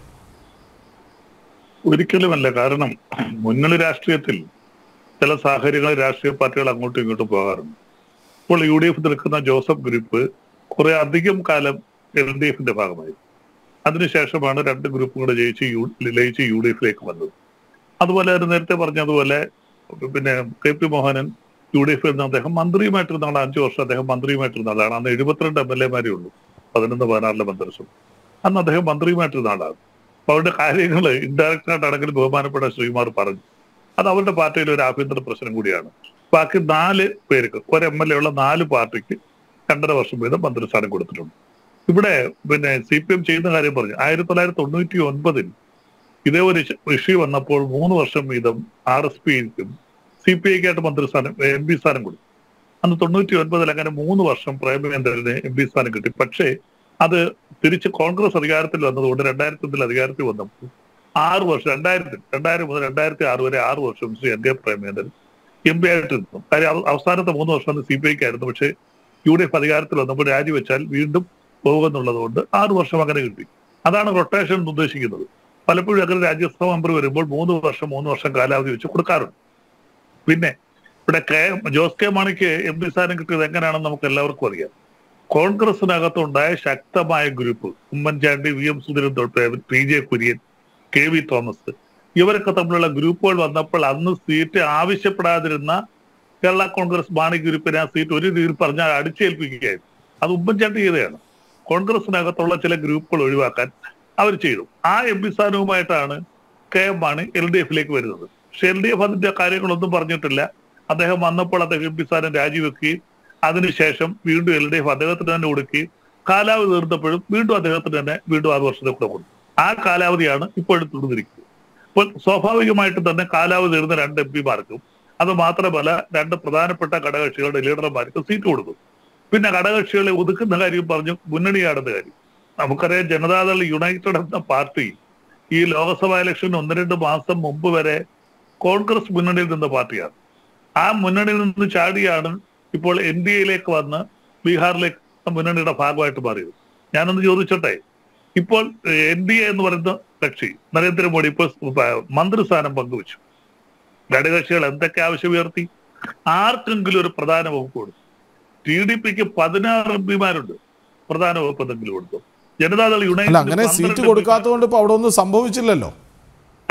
ഒരിക്കലുമല്ല കാരണം മുന്നണി രാഷ്ട്രീയത്തിൽ ചില സാഹചര്യങ്ങളിൽ രാഷ്ട്രീയ പാർട്ടികൾ അങ്ങോട്ടും ഇങ്ങോട്ടും പോകാറുണ്ട് ഇപ്പോൾ യു ഡി എഫ് നിൽക്കുന്ന ജോസഫ് ഗ്രൂപ്പ് കുറെ അധികം കാലം എൽ ഡി എഫിന്റെ ഭാഗമായി അതിനുശേഷമാണ് രണ്ട് ഗ്രൂപ്പും കൂടെ ജയിച്ച് യു ലയിച്ച് യു ഡി എഫിലേക്ക് വന്നത് അതുപോലെ തന്നെ നേരത്തെ പറഞ്ഞതുപോലെ പിന്നെ K P Mohanan U D എഫിൽ നിന്ന് അദ്ദേഹം മന്ത്രിയുമായിട്ടിരുന്ന ആളാണ് അഞ്ചു വർഷം അദ്ദേഹം മന്ത്രിയുമായിട്ടിരുന്ന ആളാണ് അന്ന് എഴുപത്തിരണ്ട് എം എൽ എമാരേ ഉള്ളൂ പതിനൊന്ന് പതിനാറിലെ മന്ത്രിസഭ അന്ന് അദ്ദേഹം മന്ത്രിയുമായിട്ടിരുന്ന ആളാണ് അപ്പൊ അവരുടെ കാര്യങ്ങൾ ഇൻഡയറക്റ്റ് ആയിട്ടാണെങ്കിലും ബഹുമാനപ്പെട്ട ശ്രീകുമാർ പറഞ്ഞു അത് അവരുടെ പാർട്ടിയിലെ ഒരു ആഭ്യന്തര പ്രശ്നം കൂടിയാണ് ബാക്കി നാല് പേർക്ക് ഒരു എം എൽ എ ഉള്ള നാല് പാർട്ടിക്ക് രണ്ടര വർഷം വീതം മന്ത്രിസ്ഥാനം കൊടുത്തിട്ടുണ്ട് ഇവിടെ പിന്നെ സി പി എം ചെയ്യുന്ന കാര്യം പറഞ്ഞു ആയിരത്തി തൊള്ളായിരത്തി തൊണ്ണൂറ്റി ഒൻപതിൽ ഇതേ ഒരു ഇഷ്യൂ വന്നപ്പോൾ മൂന്ന് വർഷം വീതം ആർ എസ് പിക്കും സി പി ഐക്കായിട്ട് മന്ത്രിസ്ഥാനം എം പി സ്ഥാനം കൊടുത്തു അന്ന് തൊണ്ണൂറ്റി ഒൻപതിൽ അങ്ങനെ മൂന്ന് വർഷം പ്രേമചന്ദ്രന് എം പി സ്ഥാനം കിട്ടി പക്ഷേ അത് തിരിച്ച് കോൺഗ്രസ് അധികാരത്തിൽ വന്നതുകൊണ്ട് രണ്ടായിരത്തി ഒന്നിൽ അധികാരത്തിൽ വന്നപ്പോൾ ആറ് വർഷം രണ്ടായിരത്തിൽ രണ്ടായിരം മുതൽ രണ്ടായിരത്തി ആറ് വരെ ആറ് വർഷം Shri N K Premachandran M P ആയിട്ട് നിന്നു കാര്യം അവ- അവസാനത്തെ മൂന്ന് വർഷം സി പി ഐക്കായിരുന്നു പക്ഷേ യു ഡി എഫ് അധികാരത്തിൽ വന്നപ്പോൾ രാജിവെച്ചാൽ വീണ്ടും പോകുമെന്നുള്ളത് കൊണ്ട് ആറ് വർഷം അങ്ങനെ കിട്ടി അതാണ് റൊട്ടേഷൻ എന്ന് ഉദ്ദേശിക്കുന്നത് പലപ്പോഴും അങ്ങനെ രാജ്യസഭ മെമ്പർ വരുമ്പോൾ മൂന്ന് വർഷം മൂന്ന് വർഷം കാലാവധി വെച്ച് കൊടുക്കാറുണ്ട് പിന്നെ ഇവിടെ കെ ജോസ് കെ മാണിക്ക് എം പി സ്ഥാനം കിട്ടിയത് എങ്ങനെയാണെന്ന് നമുക്ക് എല്ലാവർക്കും അറിയാം കോൺഗ്രസിനകത്തുണ്ടായ ശക്തമായ group Oommen Chandy V M Sudheeran തൊട്ട് P J Kurian K V Thomas ഇവരൊക്കെ തമ്മിലുള്ള ഗ്രൂപ്പുകൾ വന്നപ്പോൾ അന്ന് സീറ്റ് ആവശ്യപ്പെടാതിരുന്ന കേരള കോൺഗ്രസ് മാണി ഗ്രൂപ്പിനെ ആ സീറ്റ് ഒരു രീതിയിൽ പറഞ്ഞാൽ അടിച്ചേൽപ്പിക്കുകയായിരുന്നു അത് ഉമ്മൻചാണ്ടി ചെയ്തതാണ് കോൺഗ്രസിനകത്തുള്ള ചില ഗ്രൂപ്പുകൾ ഒഴിവാക്കാൻ അവർ ചെയ്തു ആ എം പി സ്ഥാനവുമായിട്ടാണ് K M Mani L D എഫിലേക്ക് വരുന്നത് പക്ഷെ എൽ ഡി എഫ് അതിന്റെ കാര്യങ്ങളൊന്നും പറഞ്ഞിട്ടില്ല അദ്ദേഹം വന്നപ്പോൾ അദ്ദേഹം എം പി സ്ഥാനം രാജിവെക്കുകയും അതിനുശേഷം വീണ്ടും എൽ ഡി എഫ് അദ്ദേഹത്തിന് തന്നെ കൊടുക്കുകയും കാലാവധി തീർന്നപ്പോഴും വീണ്ടും അദ്ദേഹത്തിന് തന്നെ വീണ്ടും ആറ് വർഷത്തെ കൂടെ കൊടുത്തു ആ കാലാവധിയാണ് ഇപ്പോഴും തുടർന്നിരിക്കുന്നത് അപ്പോൾ സ്വാഭാവികമായിട്ടും തന്നെ കാലാവധി തീർന്ന രണ്ട് എം പിമാർക്കും അത് മാത്രമല്ല രണ്ട് പ്രധാനപ്പെട്ട ഘടകകക്ഷികളുടെ ലീഡർമാർക്ക് സീറ്റ് കൊടുക്കും പിന്നെ ഘടകകക്ഷികളെ ഒതുക്കുന്ന കാര്യം പറഞ്ഞു മുന്നണിയാടുന്ന കാര്യം നമുക്കറിയാം ജനതാദൾ യുണൈറ്റഡ് എന്ന പാർട്ടി ഈ ലോക്സഭാ ഇലക്ഷന് ഒന്ന് രണ്ട് മാസം മുമ്പ് വരെ കോൺഗ്രസ് മുന്നണിയിൽ നിന്ന പാർട്ടിയാണ് ആ മുന്നണിയിൽ നിന്ന് ചാടിയാണ് ഇപ്പോൾ എൻ ഡി എയിലേക്ക് വന്ന് ബീഹാറിലേക്ക് മുന്നണിയുടെ ഭാഗമായിട്ട് മാറിയത് ഞാനൊന്ന് ചോദിച്ചോട്ടെ ഇപ്പോൾ എൻ ഡി എ എന്ന് പറയുന്ന കക്ഷി നരേന്ദ്രമോദി ഇപ്പോൾ മന്ത്രിസ്ഥാനം പങ്കുവച്ചു ഘടകകക്ഷികൾ എന്തൊക്കെ ആവശ്യം ഉയർത്തി ആർക്കെങ്കിലും ഒരു പ്രധാന വകുപ്പ് കൊടുത്തു ടി ഡി പിക്ക് പതിനാറ് എം പിമാരുണ്ട് പ്രധാന വകുപ്പ് എന്തെങ്കിലും കൊടുത്തു ജനതാദൾ അല്ല യുണൈറ്റഡ് അങ്ങനെ സീറ്റ് പന്ത്രണ്ട് കൊടുക്കാത്തതുകൊണ്ട് ഇപ്പോൾ അവിടെ ഒന്നും സംഭവിച്ചില്ലല്ലോ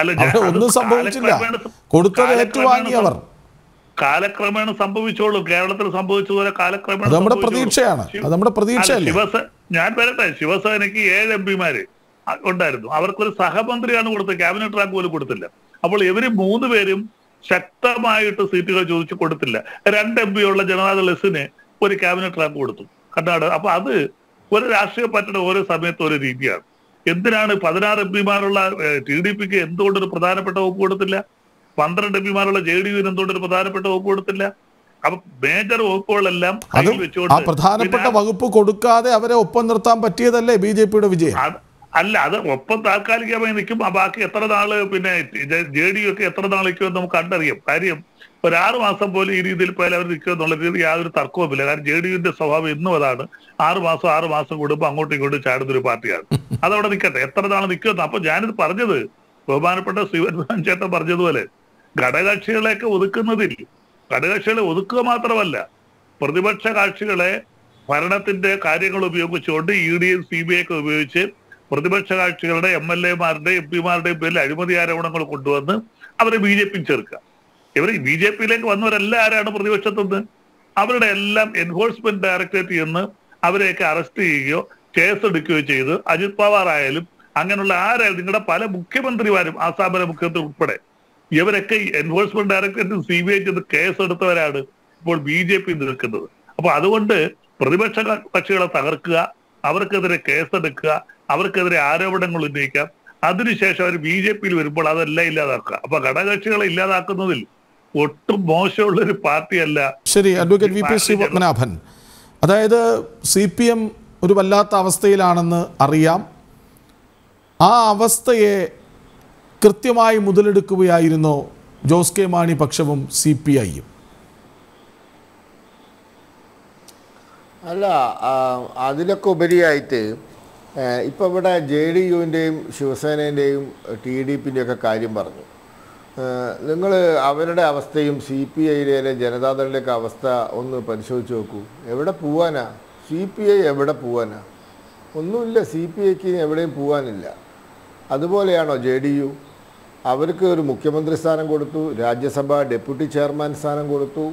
അല്ല ഞാൻ- അവിടെ അത് ഒന്നും സംഭവിച്ചില്ല കാലക്രമേണ- കൊടുത്തത് കാലക്രമേണ ഏറ്റുവാങ്ങി അവർ കാലക്രമേണ സംഭവിച്ചോളൂ കേരളത്തിൽ സംഭവിച്ചതുപോലെ കാലക്രമേണ അത് നമ്മുടെ സംഭവിച്ചോളൂ. പ്രതീക്ഷയാണ്. ശിവ- അത് നമ്മുടെ പ്രതീക്ഷയല്ലേ? അല്ല, ശിവസേ ഞാൻ വരട്ടെ ശിവസേനയ്ക്ക് ഏഴ് എം പിമാര് ഉണ്ടായിരുന്നു അവർക്കൊരു സഹമന്ത്രിയാണ് കൊടുത്തത് ക്യാബിനറ്റ് റാങ്ക് പോലും കൊടുത്തില്ല അപ്പോൾ ഇവര് മൂന്ന് പേരും ശക്തമായിട്ട് സീറ്റുകൾ ചോദിച്ചു കൊടുത്തില്ല രണ്ട് എം പി ഉള്ള ജനതാദൾ എസിന് ഒരു ക്യാബിനറ്റ് റാങ്ക് കൊടുത്തു കർണാടക അപ്പൊ അത് ഒരു രാഷ്ട്രീയ പാർട്ടിയുടെ ഓരോ സമയത്ത് ഓരോ രീതിയാണ് എന്തിനാണ് പതിനാറ് എം പിമാരുള്ള ടി ഡി പിക്ക് എന്തുകൊണ്ടൊരു പ്രധാനപ്പെട്ട വകുപ്പ് കൊടുത്തില്ല പന്ത്രണ്ട് എം പിമാരുള്ള ജെ ഡി യുവിന് എന്തുകൊണ്ടൊരു പ്രധാനപ്പെട്ട വകുപ്പ് കൊടുത്തില്ല അപ്പൊ മേജർ വകുപ്പുകളെല്ലാം അത് കയ്യിൽ വെച്ചുകൊണ്ട് ആ പ്രധാനപ്പെട്ട പിന്നെ വകുപ്പ് കൊടുക്കാതെ അവരെ ഒപ്പം നിർത്താൻ പറ്റിയതല്ലേ ബി ജെ പിയുടെ വിജയം അത് അല്ല അത് ഒപ്പം താൽക്കാലികമായി നിൽക്കും ആ ബാക്കി എത്ര നാള് പിന്നെ ജെ ഡി ഒക്കെ എത്ര നാൾ നിൽക്കുമെന്ന് നമുക്ക് കണ്ടറിയാം കാര്യം ഒരു ആറ് മാസം പോലും ഈ രീതിയിൽ പോയാൽ അവർ നിൽക്കുക എന്നുള്ള രീതി യാതൊരു തർക്കവുമില്ല കാരണം ജെ ഡി യുവിന്റെ സ്വഭാവം എന്നും അതാണ് ആറ് മാസം ആറ് മാസം കൂടുമ്പോൾ അങ്ങോട്ടും ഇങ്ങോട്ടും ചാടുന്ന ഒരു പാർട്ടിയാണ് അതവിടെ നിൽക്കട്ടെ എത്ര നാൾ നിൽക്കുമെന്ന് അപ്പൊ ഞാനിത് പറഞ്ഞത് ബഹുമാനപ്പെട്ട ശ്രീവൻ ചേട്ടൻ പറഞ്ഞതുപോലെ ഘടകകക്ഷികളെയൊക്കെ ഒതുക്കുന്നതിൽ ഘടകകക്ഷികളെ ഒതുക്കുക മാത്രമല്ല പ്രതിപക്ഷ കക്ഷികളെ ഭരണത്തിന്റെ കാര്യങ്ങൾ ഉപയോഗിച്ചുകൊണ്ട് E D M C B I ഒക്കെ ഉപയോഗിച്ച് പ്രതിപക്ഷ കക്ഷികളുടെ എം എൽ എമാരുടെയും എം പിമാരുടെയും പേരിൽ അഴിമതി ആരോപണങ്ങൾ കൊണ്ടുവന്ന് അവരെ ബി ജെ പി ചേർക്കുക ഇവർ ബി ജെ പിയിലേക്ക് വന്നവരെല്ലാം ആരാണ് പ്രതിപക്ഷത്തുനിന്ന് അവരുടെ എല്ലാം എൻഫോഴ്സ്മെന്റ് ഡയറക്ടറേറ്റ് ചെന്ന് അവരെയൊക്കെ അറസ്റ്റ് ചെയ്യുകയോ കേസ് എടുക്കുകയോ ചെയ്ത് അജിത് പവാർ ആയാലും അങ്ങനെയുള്ള ആരായാലും നിങ്ങളുടെ പല മുഖ്യമന്ത്രിമാരും ആസാമിലെ മുഖ്യമന്ത്രി ഉൾപ്പെടെ ഇവരൊക്കെ enforcement directorate C B I ചെന്ന് കേസ് എടുത്തവരാണ് ഇപ്പോൾ ബി ജെ പി നിൽക്കുന്നത് അപ്പൊ അതുകൊണ്ട് പ്രതിപക്ഷ ക- കക്ഷികളെ തകർക്കുക അവർക്കെതിരെ കേസെടുക്കുക അവർക്കെതിരെ ആരോപണങ്ങൾ ഉന്നയിക്കാം അതിനുശേഷം അവർ ബി ജെ പിയിൽ വരുമ്പോൾ അതെല്ലാം ഇല്ലാതാക്കുക അപ്പൊ ഘടകകക്ഷികളെ ഇല്ലാതാക്കുന്നതിൽ ഒട്ടും മോശമുള്ള ഒരു പാർട്ടിയല്ല ശരി advocate V P Shri Padmanabhan അതായത് സി പി എം ഒരു വല്ലാത്ത അവസ്ഥയിലാണെന്ന് അറിയാം ആ അവസ്ഥയെ കൃത്യമായി മുതലെടുക്കുകയായിരുന്നോ ജോസ് കെ മാണി പക്ഷവും സി പി ഐയും അല്ല ആ, അതിലൊക്കെ ഉപരിയായിട്ട് ഇപ്പോൾ ഇവിടെ ജെ ഡി യുവിൻ്റെയും ശിവസേനേൻ്റെയും ടി ഡി പിൻ്റെയും ഒക്കെ കാര്യം പറഞ്ഞു നിങ്ങൾ അവരുടെ അവസ്ഥയും സി പി ഐയിലെ ജനതാദളിൻ്റെയൊക്കെ അവസ്ഥ ഒന്ന് പരിശോധിച്ച് നോക്കൂ എവിടെ പോവാനാ സി പി ഐ എവിടെ പോവാനാ ഒന്നുമില്ല സി പി ഐക്ക് എവിടെയും പോവാനില്ല അതുപോലെയാണോ ജെ ഡി യു അവർക്ക് ഒരു മുഖ്യമന്ത്രി സ്ഥാനം കൊടുത്തു രാജ്യസഭ ഡെപ്യൂട്ടി ചെയർമാൻ സ്ഥാനം കൊടുത്തു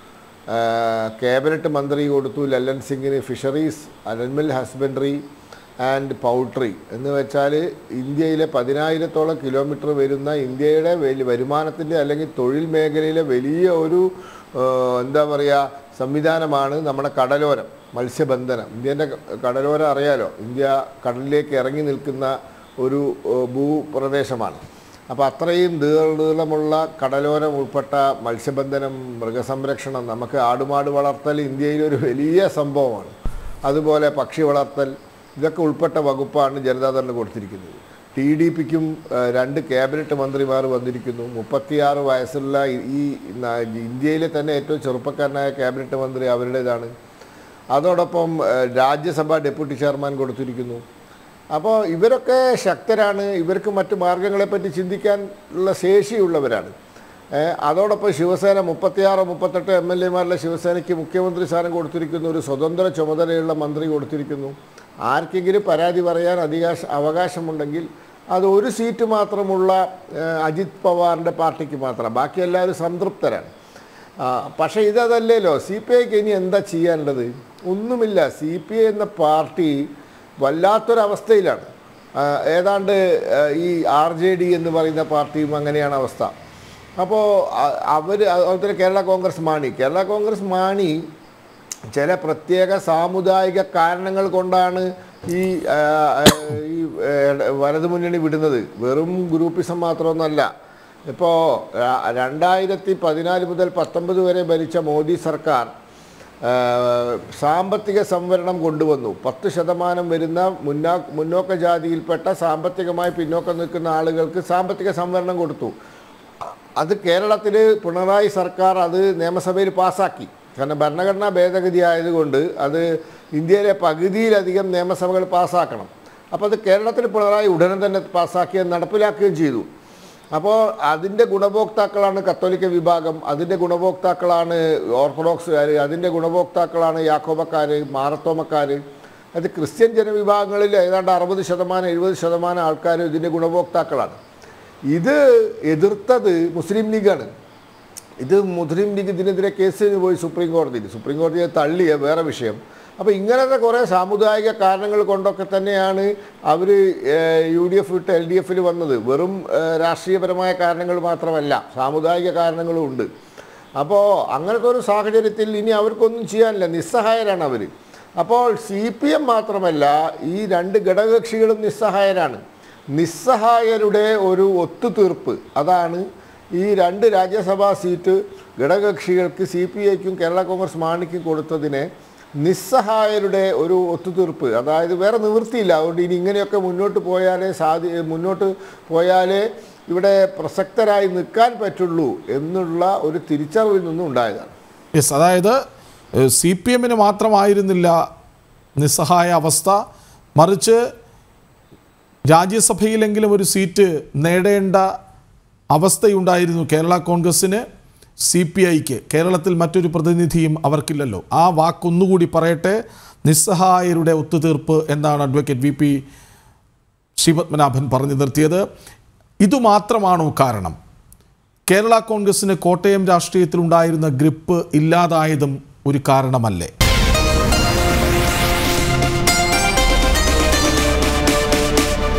ആ, ക്യാബിനറ്റ് മന്ത്രി കൊടുത്തു ലല്ലൻ സിംഗിന് fisheries animal husbandry and poultry എന്ന് വെച്ചാൽ ഇന്ത്യയിലെ പതിനായിരത്തോളം കിലോമീറ്റർ വരുന്ന ഇന്ത്യയുടെ വലിയ വരുമാനത്തിൻ്റെ അല്ലെങ്കിൽ തൊഴിൽ മേഖലയിലെ വലിയ ഒരു ആ, എന്താ പറയുക സംവിധാനമാണ് നമ്മുടെ കടലോരം മത്സ്യബന്ധനം ഇന്ത്യൻ്റെ കടലോരം അറിയാലോ ഇന്ത്യ കടലിലേക്ക് ഇറങ്ങി നിൽക്കുന്ന ഒരു ആ, ഭൂപ്രദേശമാണ് അപ്പോൾ അത്രയും ദീർഘമുള്ള കടലോരം ഉൾപ്പെട്ട മത്സ്യബന്ധനം മൃഗസംരക്ഷണം നമുക്ക് ആടുമാട് വളർത്തൽ ഇന്ത്യയിൽ ഒരു വലിയ സംഭവമാണ് അതുപോലെ പക്ഷി വളർത്തൽ ഇതൊക്കെ ഉൾപ്പെട്ട വകുപ്പാണ് ജനതാദളിന് കൊടുത്തിരിക്കുന്നത് ടി ഡി പിക്കും രണ്ട് ക്യാബിനറ്റ് മന്ത്രിമാർ വന്നിരിക്കുന്നു മുപ്പത്തിയാറ് വയസ്സുള്ള ഈ- ഈ ന- ഇന്ത്യയിലെ തന്നെ ഏറ്റവും ചെറുപ്പക്കാരനായ ക്യാബിനറ്റ് മന്ത്രി അവരുടേതാണ് അതോടൊപ്പം ഏഹ്, രാജ്യസഭ ഡെപ്യൂട്ടി ചെയർമാൻ കൊടുത്തിരിക്കുന്നു അപ്പോൾ ഇവരൊക്കെ ശക്തരാണ് ഇവർക്ക് മറ്റു മാർഗങ്ങളെപ്പറ്റി ചിന്തിക്കാൻ ഉള്ള ശേഷിയുള്ളവരാണ് ഏഹ്, അതോടൊപ്പം ശിവസേന മുപ്പത്തിയാറ് മുപ്പത്തെട്ട് എം എൽ എമാരുടെ ശിവസേനയ്ക്ക് മുഖ്യമന്ത്രി സ്ഥാനം കൊടുത്തിരിക്കുന്നു ഒരു സ്വതന്ത്ര ചുമതലയുള്ള മന്ത്രി കൊടുത്തിരിക്കുന്നു ആർക്കെങ്കിലും പരാതി പറയാൻ അധികാശ അവകാശമുണ്ടെങ്കിൽ അത് ഒരു സീറ്റ് മാത്രമുള്ള ഏഹ്, അജിത് പവാറിൻ്റെ പാർട്ടിക്ക് മാത്രം ബാക്കി എല്ലാവരും സംതൃപ്തരാണ് ആ, പക്ഷേ ഇതല്ലല്ലോ സി പി ഐക്ക് ഇനി എന്താ ചെയ്യാനുള്ളത് ഒന്നുമില്ല സി പി ഐ എന്ന പാർട്ടി വല്ലാത്തൊരവസ്ഥയിലാണ് ആ, ഏതാണ്ട് ആ, ഈ ആർ ജെ ഡി എന്ന് പറയുന്ന പാർട്ടിയും അങ്ങനെയാണ് അവസ്ഥ അപ്പോൾ അവർ അതുപോലെ തന്നെ കേരള കോൺഗ്രസ് മാണി കേരള കോൺഗ്രസ് മാണി ചില പ്രത്യേക സാമുദായിക കാരണങ്ങൾ കൊണ്ടാണ് ഈ ആ, ആ, ഈ ആ, വലതുമുന്നണി വിടുന്നത് വെറും ഗ്രൂപ്പിസം മാത്രമൊന്നുമല്ല ഇപ്പോൾ രണ്ടായിരത്തി പതിനാല് മുതൽ പത്തൊമ്പത് വരെ ഭരിച്ച മോദി സർക്കാർ ആ, സാമ്പത്തിക സംവരണം കൊണ്ടുവന്നു പത്ത് ശതമാനം വരുന്ന മുന്നാ മുന്നോക്ക ജാതിയിൽപ്പെട്ട സാമ്പത്തികമായി പിന്നോക്കം നിൽക്കുന്ന ആളുകൾക്ക് സാമ്പത്തിക സംവരണം കൊടുത്തു അത് കേരളത്തിൽ പിണറായി സർക്കാർ അത് നിയമസഭയിൽ പാസ്സാക്കി കാരണം ഭരണഘടനാ ഭേദഗതി ആയതുകൊണ്ട് അത് ഇന്ത്യയിലെ പകുതിയിലധികം നിയമസഭകൾ പാസ്സാക്കണം അപ്പോൾ അത് കേരളത്തിൽ പിണറായി ഉടനെ തന്നെ പാസ്സാക്കുകയും നടപ്പിലാക്കുകയും ചെയ്തു അപ്പോൾ അതിൻ്റെ ഗുണഭോക്താക്കളാണ് കത്തോലിക്ക വിഭാഗം അതിൻ്റെ ഗുണഭോക്താക്കളാണ് ഓർത്തഡോക്സുകാർ അതിൻ്റെ ഗുണഭോക്താക്കളാണ് യാക്കോബക്കാർ മാറത്തോമക്കാർ അത് ക്രിസ്ത്യൻ ജനവിഭാഗങ്ങളിൽ ഏതാണ്ട് അറുപത് ശതമാനം എഴുപത് ശതമാനം ആൾക്കാർ ഇതിൻ്റെ ഗുണഭോക്താക്കളാണ് ഇത് എതിർത്തത് മുസ്ലിം ലീഗാണ് ഇത് മുസ്ലിം ലീഗ് ഇതിനെതിരെ കേസിന് പോയി സുപ്രീം കോടതിയിൽ സുപ്രീം കോടതിയെ തള്ളിയ വേറെ വിഷയം അപ്പോൾ ഇങ്ങനത്തെ കുറേ സാമുദായിക കാരണങ്ങൾ കൊണ്ടൊക്കെ തന്നെയാണ് അവർ യു ഡി എഫ് വിട്ട് എൽ ഡി എഫിൽ വന്നത് വെറും ഏഹ്, രാഷ്ട്രീയപരമായ കാരണങ്ങൾ മാത്രമല്ല സാമുദായിക കാരണങ്ങളും ഉണ്ട് അപ്പോൾ അങ്ങനത്തെ ഒരു സാഹചര്യത്തിൽ ഇനി അവർക്കൊന്നും ചെയ്യാനില്ല നിസ്സഹായരാണ് അവർ അപ്പോൾ സി പി എം മാത്രമല്ല ഈ രണ്ട് ഘടകകക്ഷികളും നിസ്സഹായരാണ് നിസ്സഹായരുടെ ഒരു ഒത്തുതീർപ്പ് അതാണ് ഈ രണ്ട് രാജ്യസഭാ സീറ്റ് ഘടകകക്ഷികൾക്ക് സി പി ഐക്കും കേരള കോൺഗ്രസ് മാണിക്കും കൊടുത്തതിനെ നിസ്സഹായരുടെ ഒരു ഒത്തുതീർപ്പ് അതായത് വേറെ നിവൃത്തിയില്ല അതുകൊണ്ട് ഇനി ഇങ്ങനെയൊക്കെ മുന്നോട്ട് പോയാലേ സാധി മുന്നോട്ട് പോയാലേ ഇവിടെ പ്രസക്തരായി നിൽക്കാൻ പറ്റുള്ളൂ എന്നുള്ള ഒരു തിരിച്ചറിവിൽ നിന്നും ഉണ്ടായതാണ് യെസ് അതായത് സി പി എമ്മിന് മാത്രമായിരുന്നില്ല നിസ്സഹായ അവസ്ഥ മറിച്ച് രാജ്യസഭയിലെങ്കിലും ഒരു സീറ്റ് നേടേണ്ട അവസ്ഥയുണ്ടായിരുന്നു കേരള കോൺഗ്രസ്സിന് സി പി ഐക്ക് കേരളത്തിൽ മറ്റൊരു പ്രതിനിധിയും അവർക്കില്ലല്ലോ ആ വാക്കൊന്നുകൂടി പറയട്ടെ നിസ്സഹായരുടെ ഒത്തുതീർപ്പ് എന്നാണ് അഡ്വക്കേറ്റ് വി പി ശ്രീപത്മനാഭൻ പറഞ്ഞു നിർത്തിയത് ഇതുമാത്രമാണോ കാരണം കേരള കോൺഗ്രസ്സിന് കോട്ടയം രാഷ്ട്രീയത്തിലുണ്ടായിരുന്ന ഗ്രിപ്പ് ഇല്ലാതായതും ഒരു കാരണമല്ലേ